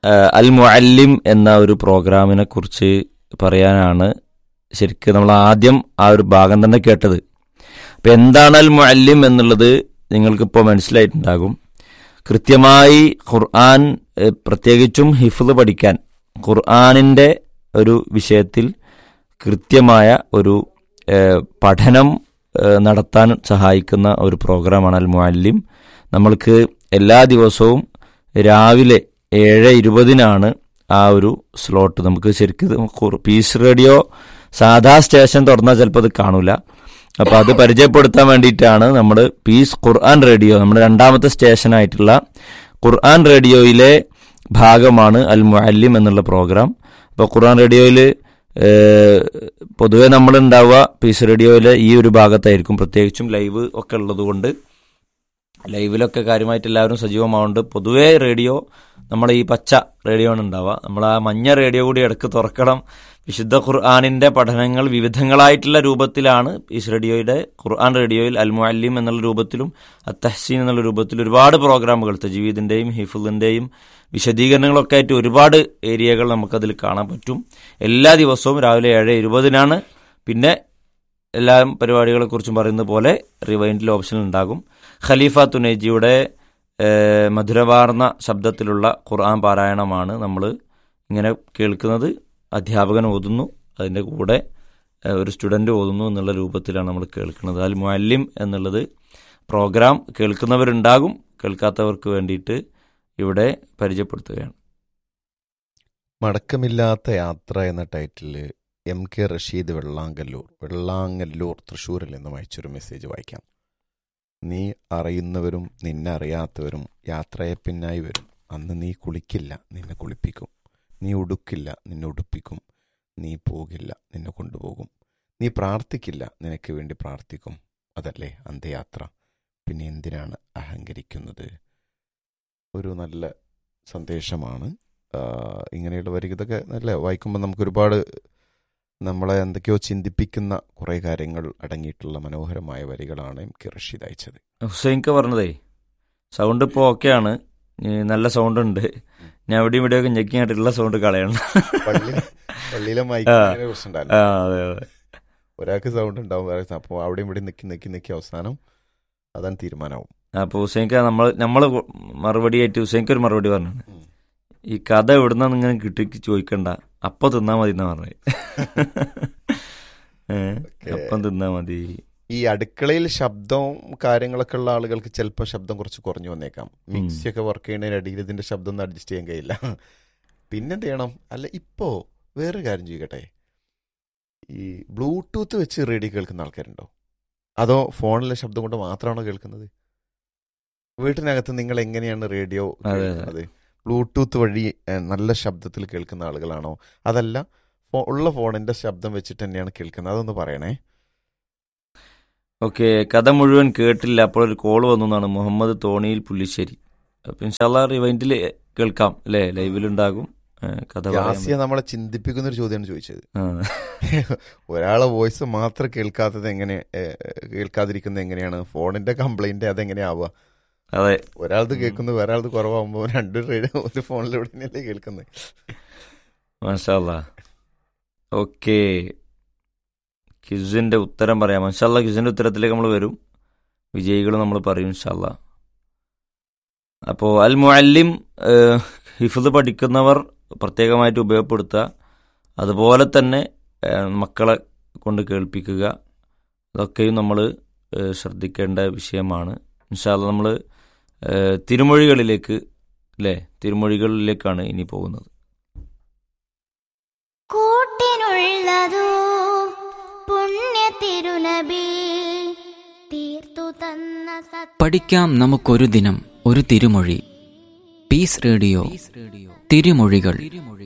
അൽ മുഅല്ലിം എന്ന ഒരു പ്രോഗ്രാമിനെ കുറിച്ച് പറയാനാണ് ശരിക്കും നമ്മൾ ആദ്യം ആ ഒരു ഭാഗം തന്നെ കേട്ടത് അപ്പം എന്താണ് അൽ മുഅല്ലിം എന്നുള്ളത് നിങ്ങൾക്കിപ്പോൾ മനസ്സിലായിട്ടുണ്ടാകും കൃത്യമായി ഖുർആൻ ഏഹ്, പ്രത്യേകിച്ചും ഹിഫ്ദ് പഠിക്കാൻ ഖുർആനിൻ്റെ ഒരു വിഷയത്തിൽ കൃത്യമായ ഒരു ഏഹ്, പഠനം ഏഹ്, നടത്താൻ സഹായിക്കുന്ന ഒരു പ്രോഗ്രാമാണ് അൽ മുഅല്ലിം നമ്മൾക്ക് എല്ലാ ദിവസവും രാവിലെ ഏഴ് ഇരുപതിനാണ് ആ ഒരു സ്ലോട്ട് നമുക്ക് ശരിക്കും ഖുർ- പീസ് റേഡിയോ സാധാ സ്റ്റേഷൻ തുറന്നാൽ ചിലപ്പോൾ അത് കാണൂല അപ്പോൾ അത് പരിചയപ്പെടുത്താൻ വേണ്ടിയിട്ടാണ് നമ്മൾ പീസ് ഖുർആൻ റേഡിയോ നമ്മുടെ രണ്ടാമത്തെ സ്റ്റേഷനായിട്ടുള്ള ഖുർആൻ റേഡിയോയിലെ ഭാഗമാണ് അൽ മുഅല്ലിം എന്നുള്ള പ്രോഗ്രാം അപ്പോൾ ഖുർആൻ റേഡിയോയിൽ പൊതുവെ നമ്മൾ ഉണ്ടാവുക പീസ് റേഡിയോയിലെ ഈ ഒരു ഭാഗത്തായിരിക്കും പ്രത്യേകിച്ചും ലൈവ് ഒക്കെ ഉള്ളതുകൊണ്ട് ലൈവിലൊക്കെ കാര്യമായിട്ട് എല്ലാവരും സജീവമാവുന്നുണ്ട് പൊതുവേ റേഡിയോ നമ്മുടെ ഈ പച്ച റേഡിയോ ആണ് ഉണ്ടാവുക നമ്മൾ ആ മഞ്ഞ റേഡിയോ കൂടി ഇടക്ക് തുറക്കണം വിശുദ്ധ ഖുർആാനിന്റെ പഠനങ്ങൾ വിവിധങ്ങളായിട്ടുള്ള രൂപത്തിലാണ് ഈ റേഡിയോയുടെ ഖുർആൻ റേഡിയോയിൽ അൽ മുഅല്ലിം എന്നുള്ള രൂപത്തിലും അത്തഹസീൻ എന്നുള്ള രൂപത്തിൽ ഒരുപാട് പ്രോഗ്രാമുകൾ തജീവിദിന്റെയും ഹിഫുലിന്റെയും വിശദീകരണങ്ങളൊക്കെ ആയിട്ട് ഒരുപാട് ഏരിയകൾ നമുക്കതിൽ കാണാൻ പറ്റും എല്ലാ ദിവസവും രാവിലെ ഏഴ് ഇരുപതിനാണ് പിന്നെ എല്ലാ പരിപാടികളെ കുറിച്ചും പറയുന്നത് പോലെ റിവൈൻഡിൽ ഓപ്ഷൻ ഉണ്ടാകും ഖലീഫ തുനേജിയുടെ ഏഹ്, മധുരവാർന്ന ശബ്ദത്തിലുള്ള ഖുർആൻ പാരായണമാണ് നമ്മൾ ഇങ്ങനെ കേൾക്കുന്നത് അധ്യാപകൻ ഓതുന്നു അതിൻ്റെ കൂടെ ഏഹ്, ഒരു സ്റ്റുഡൻ്റ് ഓതുന്നു എന്നുള്ള രൂപത്തിലാണ് നമ്മൾ കേൾക്കുന്നത് അൽ മുഅല്ലിം എന്നുള്ളത് പ്രോഗ്രാം കേൾക്കുന്നവരുണ്ടാകും കേൾക്കാത്തവർക്ക് വേണ്ടിയിട്ട് ഇവിടെ പരിചയപ്പെടുത്തുകയാണ് മടക്കമില്ലാത്ത യാത്ര എന്ന title M K Rasheed Vellangallur Vellangallur തൃശ്ശൂരിൽ നിന്ന് അയച്ചൊരു മെസ്സേജ് വായിക്കാം നീ അറിയുന്നവരും നിന്നെ അറിയാത്തവരും യാത്രയെ പിന്നായി വരും അന്ന് നീ കുളിക്കില്ല നിന്നെ കുളിപ്പിക്കും നീ ഉടുക്കില്ല നിന്നെ ഉടുപ്പിക്കും നീ പോകില്ല നിന്നെ കൊണ്ടുപോകും നീ പ്രാർത്ഥിക്കില്ല നിനക്ക് വേണ്ടി പ്രാർത്ഥിക്കും അതല്ലേ അന്ത്യയാത്ര പിന്നെ എന്തിനാണ് അഹങ്കരിക്കുന്നത് ഒരു നല്ല സന്ദേശമാണ് ആ, ഇങ്ങനെയുള്ള വരി ഇതൊക്കെ നല്ല വായിക്കുമ്പോൾ നമുക്ക് ഒരുപാട് നമ്മളെ എന്തൊക്കെയോ ചിന്തിപ്പിക്കുന്ന കുറേ കാര്യങ്ങൾ അടങ്ങിയിട്ടുള്ള മനോഹരമായ വരികളാണ് എം കെ റഷീദ് അയച്ചത് ഹുസൈൻക്ക് പറഞ്ഞതേ സൗണ്ട് ഇപ്പോൾ ഓക്കെയാണ് നല്ല സൗണ്ട് ഉണ്ട് ഞാൻ എവിടെയും ഇവിടെയൊക്കെ ഞെക്കിയായിട്ടുള്ള സൗണ്ട് കളയണം പള്ളി പള്ളിയിലെ മൈക്കിനെ കുറിച്ചുണ്ടല്ലോ ആ അതെ അതെ ഒരാൾക്ക് സൗണ്ട് ഉണ്ടാവും വേറെ അപ്പോൾ അവിടെയും ഇവിടെ നിൽക്കി നിൽക്കി നിൽക്കി അവസാനം അതാണ് തീരുമാനമാവും അപ്പോൾ ഹുസൈൻക്ക് നമ്മൾ നമ്മൾ മറുപടി ആയിട്ട് ഹുസൈൻക്ക് ഒരു മറുപടി പറഞ്ഞു ഉം. ഈ കഥ എവിടുന്നാ ഇങ്ങനെ കിട്ടി ചോദിക്കണ്ട അപ്പം തിന്നാ മതി എന്നാ പറഞ്ഞത് ഏ, Okay. അപ്പം തിന്നാ മതി ഈ അടുക്കളയിൽ ശബ്ദവും കാര്യങ്ങളൊക്കെ ഉള്ള ആളുകൾക്ക് ചിലപ്പോൾ ശബ്ദം കുറച്ച് കുറഞ്ഞു വന്നേക്കാം മിക്സി ഒക്കെ വർക്ക് ചെയ്യുന്നതിനിടയിൽ ഇതിന്റെ ശബ്ദം ഒന്നും അഡ്ജസ്റ്റ് ചെയ്യാൻ കഴിയില്ല പിന്നെന്ത് ചെയ്യണം അല്ല ഇപ്പോ വേറെ കാര്യം ചെയ്യട്ടെ ഈ ബ്ലൂടൂത്ത് വെച്ച് റേഡിയോ കേൾക്കുന്ന ആൾക്കാരുണ്ടോ അതോ ഫോണിലെ ശബ്ദം കൊണ്ട് മാത്രമാണോ കേൾക്കുന്നത് വീട്ടിനകത്ത് നിങ്ങൾ എങ്ങനെയാണ് റേഡിയോ അതെ, അതെ. കേൾക്കുന്നത് ബ്ലൂടൂത്ത് വഴി ഏഹ്, നല്ല ശബ്ദത്തിൽ കേൾക്കുന്ന ആളുകളാണോ അതല്ല ഫോ- ഉള്ള ഫോണിന്റെ ശബ്ദം വെച്ചിട്ട് തന്നെയാണ് കേൾക്കുന്നത് അതൊന്ന് പറയണേ ഓക്കെ കഥ മുഴുവൻ കേട്ടില്ല അപ്പോൾ ഒരു കോൾ വന്നു എന്നാണ് മുഹമ്മദ് തോണിയിൽ പുല്ലിശ്ശേരി അപ്പൊ ഇൻഷാല്ല റിവൈൻഡിൽ കേൾക്കാം അല്ലേ ലൈവിലുണ്ടാകും ഏ, കഥ പറയാൻ യാസിയ നമ്മളെ ചിന്തിപ്പിക്കുന്ന ഒരു ചോദ്യമാണ് ചോദിച്ചത് ആ. ഒരാളെ വോയിസ് മാത്രം കേൾക്കാത്തത് എങ്ങനെ ഏഹ്, കേൾക്കാതിരിക്കുന്നത് എങ്ങനെയാണ് ഫോണിന്റെ കംപ്ലൈന്റ് അതെങ്ങനെയാവുക അതെ ഒരാളത് കേൾക്കുന്നത് വേറെ ആളത് കുറവാകുമ്പോൾ രണ്ട് റേഡിയോ ഒരു ഫോണിലൂടെ തന്നെയല്ലേ കേൾക്കുന്നത് മാഷാല്ല ഓക്കെ ക്വിസിന്റെ ഉത്തരം പറയാം മാഷാല്ല ക്വിസിന്റെ ഉത്തരത്തിലേക്ക് നമ്മൾ വരും വിജയികൾ നമ്മൾ പറയും ഇൻഷാല്ല അപ്പോൾ അൽ മുഅല്ലിം ഏഹ്, ഹിഫ്ദ് പഠിക്കുന്നവർ പ്രത്യേകമായിട്ട് ഉപയോഗപ്പെടുത്തുക അതുപോലെ തന്നെ ഏഹ്, മക്കളെ കൊണ്ട് കേൾപ്പിക്കുക അതൊക്കെയും നമ്മൾ ശ്രദ്ധിക്കേണ്ട വിഷയമാണ് ഇൻഷാല്ല നമ്മൾ തിരുമൊഴികളിലേക്ക് അല്ലേ തിരുമൊഴികളിലേക്കാണ് ഇനി പോകുന്നത് കൂട്ടിനുള്ളതോ പുണ്യ തിരുനബി തീർത്തു തന്ന സത്യ പഠിക്കാം നമുക്കൊരു ദിനം ഒരു തിരുമൊഴി പീസ് റേഡിയോ തിരുമൊഴികൾ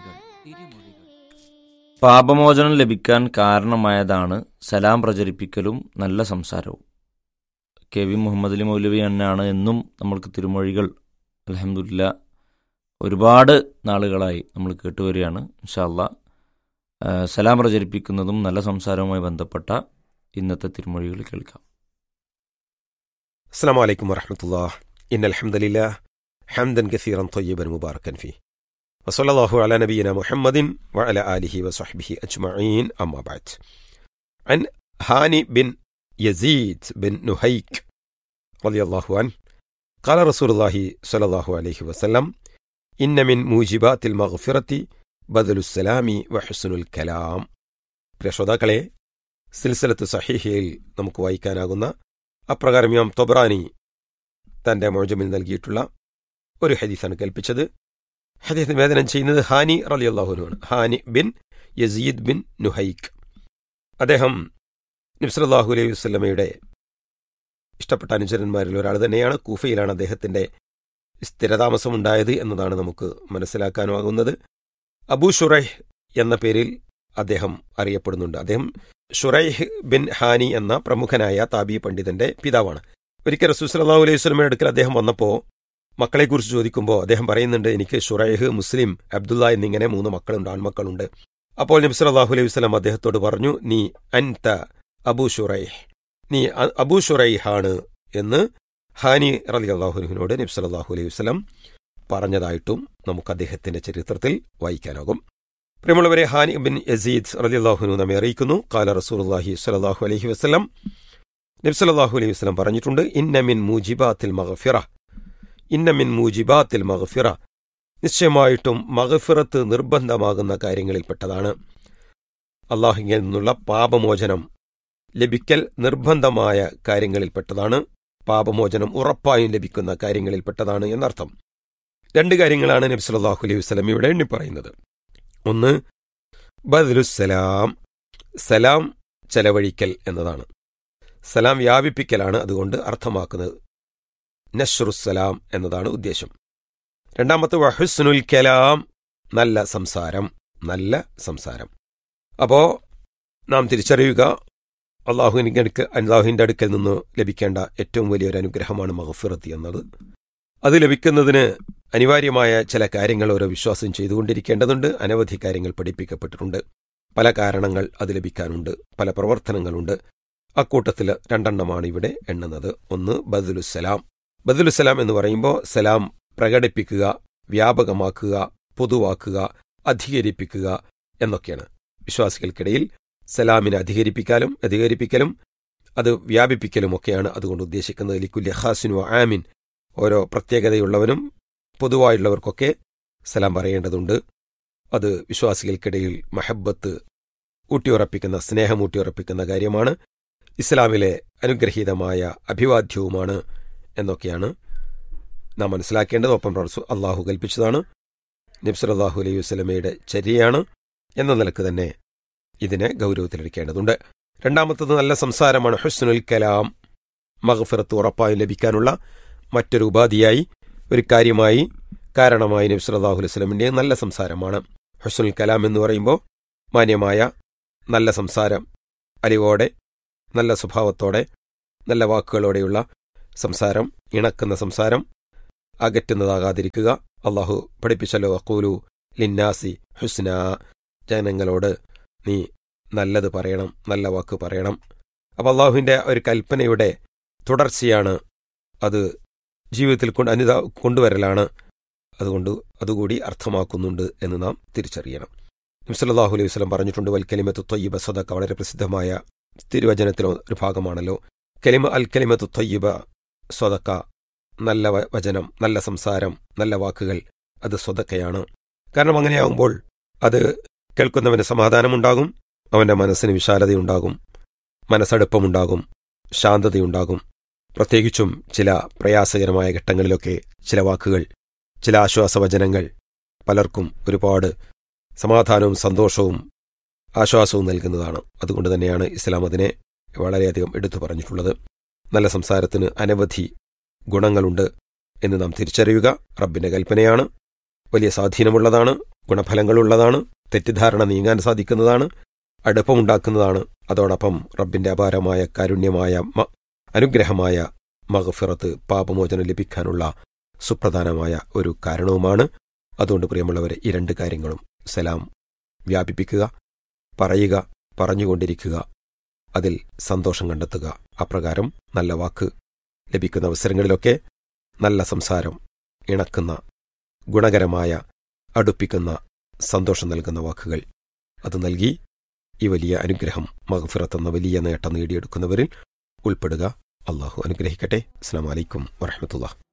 പാപമോചനം ലഭിക്കാൻ കാരണമായതാണ് സലാം പ്രചരിപ്പിക്കലും നല്ല സംസാരവും കെ വി മുഹമ്മദ് അലി മൗലവി തന്നെയാണ് എന്നും നമ്മൾക്ക് തിരുമൊഴികൾ അലഹമില്ല ഒരുപാട് നാളുകളായി നമ്മൾ കേട്ടുവരികയാണ് ഇൻഷാല്ല സലാം പ്രചരിപ്പിക്കുന്നതും നല്ല സംസാരവുമായി ബന്ധപ്പെട്ട ഇന്നത്തെ തിരുമൊഴികൾ കേൾക്കാം السلام عليكم ورحمة الله إن الحمد لله حمدا كثيرا طيبا مباركا فيه وصلى الله على نبينا محمد وعلى آله وصحبه أجمعين أما بعد عن هاني بن يزيد بن نهيك رضي الله عنه قال رسول الله صلى الله عليه وسلم إن من موجبات المغفرة بذل السلام وحسن الكلام പ്രിയ ശ്രോതാക്കളെ സിൽസിലത്ത് സഹീഹയിൽ നമുക്ക് വായിക്കാനാകുന്ന അപ്രകാരം യാം തൊബ്രാനി തന്റെ മോജമിൽ നൽകിയിട്ടുള്ള ഒരു ഹദീസാണ് കേൾപ്പിച്ചത് ഹദീസ് നിവേദനം ചെയ്യുന്നത് ഹാനി റലി അള്ളാഹുനുമാണ് ഹാനി ബിൻ യസീദ് ബിൻ നുഹൈക്ക് അദ്ദേഹം നബ്സലാഹു അലൈഹി വസ്ലമയുടെ ഇഷ്ടപ്പെട്ട അനുചരന്മാരിൽ ഒരാൾ തന്നെയാണ് കൂഫയിലാണ് അദ്ദേഹത്തിന്റെ സ്ഥിരതാമസം ഉണ്ടായത് എന്നതാണ് നമുക്ക് മനസ്സിലാക്കാനാകുന്നത് അബൂ ഷുറൈഹ് എന്ന പേരിൽ അദ്ദേഹം അറിയപ്പെടുന്നുണ്ട് അദ്ദേഹം ഷുറൈഹ് ബിൻ ഹാനി എന്ന പ്രമുഖനായ താബി പണ്ഡിതന്റെ പിതാവാണ് ഒരിക്കൽ റസൂൽ സല്ലല്ലാഹു അലൈഹി വസല്ലമയുടെ അടുക്കൽ അദ്ദേഹം വന്നപ്പോൾ മക്കളെക്കുറിച്ച് ചോദിക്കുമ്പോൾ അദ്ദേഹം പറയുന്നുണ്ട് എനിക്ക് ഷുറൈഹ് മുസ്ലിം അബ്ദുള്ള എന്നിങ്ങനെ മൂന്ന് മക്കളുണ്ട് ആൺമക്കളുണ്ട് അപ്പോൾ നബി സല്ലല്ലാഹു അലൈഹി വസല്ലം അദ്ദേഹത്തോട് പറഞ്ഞു നീ അൻത അബൂ ഷുറൈഹ് നീ അ- അബൂ ഷുറൈഹ് ആണ് എന്ന് ഹാനി റലി അള്ളാഹുനുവിനോട് നബി സല്ലല്ലാഹു അലൈഹി വസല്ലം പറഞ്ഞതായിട്ടും നമുക്ക് അദ്ദേഹത്തിന്റെ ചരിത്രത്തിൽ വായിക്കാനാകും പ്രിയമുള്ളവരെ ഹാനി ബിൻ യസീദ് റലിയല്ലാഹുനു നമ്മെ അറിയിക്കുന്നു കാല റസൂലുള്ളാഹി സ്വല്ലല്ലാഹു അലൈഹി വസല്ലം നബി സല്ലല്ലാഹു അലൈഹി വസല്ലം പറഞ്ഞിട്ടുണ്ട് ഇന്ന മിൻ മൂജിബാത്തിൽ മഗ്ഫിറ ഇന്ന മിൻ മൂജിബാത്തിൽ മഗ്ഫിറ നിശ്ചയമായിട്ടും മഗ്ഫിറത്ത് നിർബന്ധമാകുന്ന കാര്യങ്ങളിൽപ്പെട്ടതാണ് അള്ളാഹുവിൽ നിന്നുള്ള പാപമോചനം ലഭിക്കൽ നിർബന്ധമായ കാര്യങ്ങളിൽപ്പെട്ടതാണ് പാപമോചനം ഉറപ്പായും ലഭിക്കുന്ന കാര്യങ്ങളിൽപ്പെട്ടതാണ് എന്നർത്ഥം രണ്ട് കാര്യങ്ങളാണ് നബി സല്ലല്ലാഹു അലൈഹി വസല്ലം ഇവിടെ എണ്ണി പറയുന്നത് ഒന്ന് ബദലുസലാം സലാം ചെലവഴിക്കൽ എന്നതാണ് സലാം വ്യാപിപ്പിക്കലാണ് അതുകൊണ്ട് അർത്ഥമാക്കുന്നത് നഷ്റുസലാം എന്നതാണ് ഉദ്ദേശം രണ്ടാമത്തെ വഹുസ്നുൽ കലാം നല്ല സംസാരം നല്ല സംസാരം അപ്പോ നാം തിരിച്ചറിയുക അള്ളാഹുവിന്റെ അടുക്കൽ അള്ളാഹുവിന്റെ അടുക്കൽ നിന്ന് ലഭിക്കേണ്ട ഏറ്റവും വലിയൊരു അനുഗ്രഹമാണ് മഹഫിറത്ത് എന്നത് അത് ലഭിക്കുന്നതിന് അനിവാര്യമായ ചില കാര്യങ്ങൾ ഓരോ വിശ്വാസം ചെയ്തുകൊണ്ടിരിക്കേണ്ടതുണ്ട് അനവധി കാര്യങ്ങൾ പഠിപ്പിക്കപ്പെട്ടിട്ടുണ്ട് പല കാരണങ്ങൾ അത് ലഭിക്കാനുണ്ട് പല പ്രവർത്തനങ്ങളുണ്ട് അക്കൂട്ടത്തിൽ രണ്ടെണ്ണമാണ് ഇവിടെ എണ്ണുന്നത് ഒന്ന് ബദലുസലാം ബദലുസലാം എന്ന് പറയുമ്പോൾ സലാം പ്രകടിപ്പിക്കുക വ്യാപകമാക്കുക പൊതുവാക്കുക അധികരിപ്പിക്കുക എന്നൊക്കെയാണ് വിശ്വാസികൾക്കിടയിൽ സലാമിനെ അധികരിപ്പിക്കാനും അധികരിപ്പിക്കലും അത് വ്യാപിപ്പിക്കലും ഒക്കെയാണ് അതുകൊണ്ട് ഉദ്ദേശിക്കുന്നത് ലിക്കുല്യ ഖാസിനു ആമിൻ ഓരോ പ്രത്യേകതയുള്ളവനും പൊതുവായുള്ളവർക്കൊക്കെ സലാം പറയേണ്ടതുണ്ട് അത് വിശ്വാസികൾക്കിടയിൽ മഹബത്ത് ഊട്ടിയുറപ്പിക്കുന്ന സ്നേഹം ഊട്ടിയുറപ്പിക്കുന്ന കാര്യമാണ് ഇസ്ലാമിലെ അനുഗ്രഹീതമായ അഭിവാദ്യവുമാണ് എന്നൊക്കെയാണ് നാം മനസ്സിലാക്കേണ്ടത് ഒപ്പം റസൂ- അള്ളാഹു കൽപ്പിച്ചതാണ് നബ്സർ അള്ളാഹു അലൈഹി വസ്ലമയുടെ ചര്യയാണ് എന്ന നിലക്ക് തന്നെ ഇതിനെ ഗൗരവത്തിലെടുക്കേണ്ടതുണ്ട് രണ്ടാമത്തത് നല്ല സംസാരമാണ് ഹുസ്നുൽ കലാം മഗ്ഫിറത്ത് ഉറപ്പായും ലഭിക്കാനുള്ള മറ്റൊരു ഉപാധിയായി ഒരു കാര്യമായി കാരണമായി നബി സല്ലല്ലാഹു അലൈഹി വസല്ലമിന്റെ നല്ല സംസാരമാണ് ഹുസ്നുൽ കലാം എന്ന് പറയുമ്പോൾ മാന്യമായ നല്ല സംസാരം അലിവോടെ നല്ല സ്വഭാവത്തോടെ നല്ല വാക്കുകളോടെയുള്ള സംസാരം ഇണക്കുന്ന സംസാരം അകറ്റുന്നതാകാതിരിക്കുക അള്ളാഹു പഠിപ്പിച്ചല്ലോ അക്കൂലു ലിന്നാസി ഹുസ്ന ജനങ്ങളോട് നീ നല്ലത് പറയണം നല്ല വാക്ക് പറയണം അപ്പോൾ അള്ളാഹുവിന്റെ ഒരു കൽപ്പനയുടെ തുടർച്ചയാണ് അത് ജീവിതത്തിൽ കൊണ്ട് അനിത കൊണ്ടുവരലാണ് അതുകൊണ്ട് അതുകൂടി അർത്ഥമാക്കുന്നുണ്ട് എന്ന് നാം തിരിച്ചറിയണം നബ്സല്ലാഹു അലൈഹി വസ്ലം പറഞ്ഞിട്ടുണ്ട് വൽ കലിമത്ത് തൊയ്യബ സദക്ക വളരെ പ്രസിദ്ധമായ തിരുവചനത്തിലെ ഒരു ഭാഗമാണല്ലോ കലിമ അൽ കലിമത്ത് തൊയ്യബ സ്വതക്ക നല്ല വ- വചനം നല്ല സംസാരം നല്ല വാക്കുകൾ അത് സ്വതക്കയാണ് കാരണം അങ്ങനെയാകുമ്പോൾ അത് കേൾക്കുന്നവന് സമാധാനമുണ്ടാകും അവന്റെ മനസ്സിന് വിശാലതയുണ്ടാകും മനസ്സടുപ്പമുണ്ടാകും ശാന്തതയുണ്ടാകും പ്രത്യേകിച്ചും ചില പ്രയാസകരമായ ഘട്ടങ്ങളിലൊക്കെ ചില വാക്കുകൾ ചില ആശ്വാസവചനങ്ങൾ പലർക്കും ഒരുപാട് സമാധാനവും സന്തോഷവും ആശ്വാസവും നൽകുന്നതാണ് അതുകൊണ്ട് തന്നെയാണ് ഇസ്ലാം അതിനെ വളരെയധികം എടുത്തു പറഞ്ഞിട്ടുള്ളത് നല്ല സംസാരത്തിന് അനവധി ഗുണങ്ങളുണ്ട് എന്ന് നാം തിരിച്ചറിയുക റബ്ബിന്റെ കൽപ്പനയാണ് വലിയ സ്വാധീനമുള്ളതാണ് ഗുണഫലങ്ങളുള്ളതാണ് തെറ്റിദ്ധാരണ നീങ്ങാൻ സാധിക്കുന്നതാണ് അടുപ്പമുണ്ടാക്കുന്നതാണ് അതോടൊപ്പം റബ്ബിന്റെ അപാരമായ കാരുണ്യമായ മ- അനുഗ്രഹമായ മഗഫിറത്ത് പാപമോചനം ലഭിക്കാനുള്ള സുപ്രധാനമായ ഒരു കാരണവുമാണ് അതുകൊണ്ട് പ്രിയമുള്ളവരെ ഈ രണ്ട് കാര്യങ്ങളും സലാം വ്യാപിപ്പിക്കുക പറയുക പറഞ്ഞുകൊണ്ടിരിക്കുക അതിൽ സന്തോഷം കണ്ടെത്തുക അപ്രകാരം നല്ല വാക്ക് ലഭിക്കുന്ന അവസരങ്ങളിലൊക്കെ നല്ല സംസാരം ഇണക്കുന്ന ഗുണകരമായ അടുപ്പിക്കുന്ന സന്തോഷം നൽകുന്ന വാക്കുകൾ അത് നൽകി ഈ വലിയ അനുഗ്രഹം മഹഫിറത്ത് എന്ന വലിയ നേട്ടം നേടിയെടുക്കുന്നവരിൽ ഉൾപ്പെടുക അള്ളാഹു അനുഗ്രഹിക്കട്ടെ അസ്സാം വലൈക്കും വറഹമത്തുള്ള